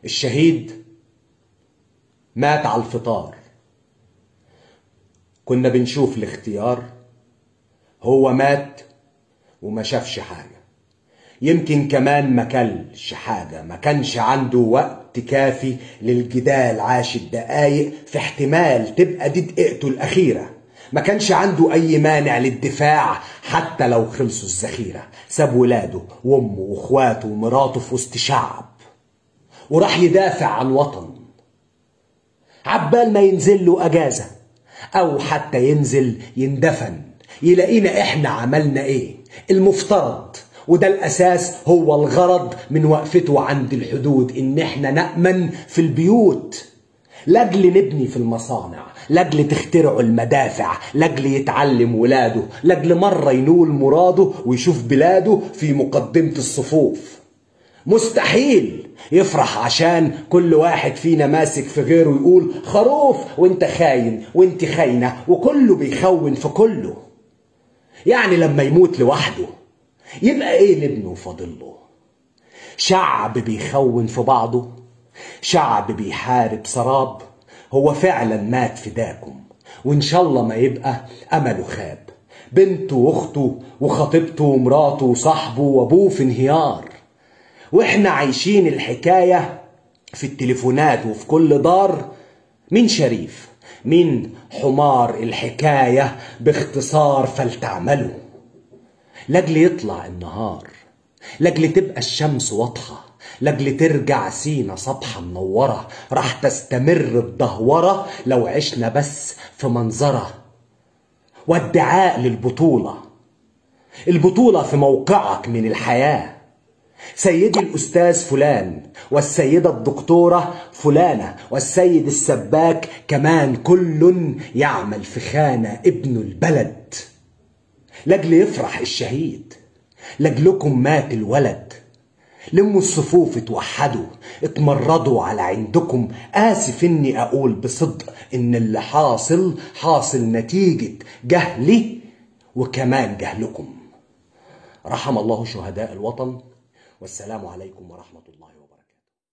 الشهيد مات على الفطار كنا بنشوف الاختيار هو مات وما شافش حاجة يمكن كمان ما كلش حاجة ما كانش عنده وقت كافي للجدال عاش الدقايق في احتمال تبقى دي دقيقته الأخيرة ما كانش عنده أي مانع للدفاع حتى لو خلصوا الذخيرة ساب ولاده وأمه وإخواته ومراته في وسط شعب وراح يدافع عن وطن عبال ما ينزل له أجازة أو حتى ينزل يندفن يلاقينا إحنا عملنا إيه المفترض وده الأساس هو الغرض من وقفته عند الحدود إن إحنا نأمن في البيوت لاجل نبني في المصانع لاجل تخترعوا المدافع لاجل يتعلم ولاده لاجل مرة ينول مراده ويشوف بلاده في مقدمة الصفوف مستحيل يفرح عشان كل واحد فينا ماسك في غيره يقول خروف وانت خاين وانت خاينة وكله بيخون في كله يعني لما يموت لوحده يبقى ايه لابنه فاضله شعب بيخون في بعضه شعب بيحارب سراب هو فعلا مات فداكم وان شاء الله ما يبقى امله خاب بنته واخته وخطيبته ومراته وصاحبه وابوه في انهيار واحنا عايشين الحكاية في التليفونات وفي كل دار مين شريف مين حمار الحكاية باختصار فلتعملوا لاجل يطلع النهار لاجل تبقى الشمس واضحة لاجل ترجع سينا صبحة منورة راح تستمر الدهورة لو عشنا بس في منظرة وادعاء للبطولة البطولة في موقعك من الحياة سيدي الأستاذ فلان والسيدة الدكتورة فلانة والسيد السباك كمان كل يعمل في خانة ابن البلد لاجل يفرح الشهيد لاجلكم مات الولد لموا الصفوف اتوحدوا اتمردوا على عندكم آسف إني أقول بصدق إن اللي حاصل حاصل نتيجة جهلي وكمان جهلكم رحم الله شهداء الوطن والسلام عليكم ورحمة الله وبركاته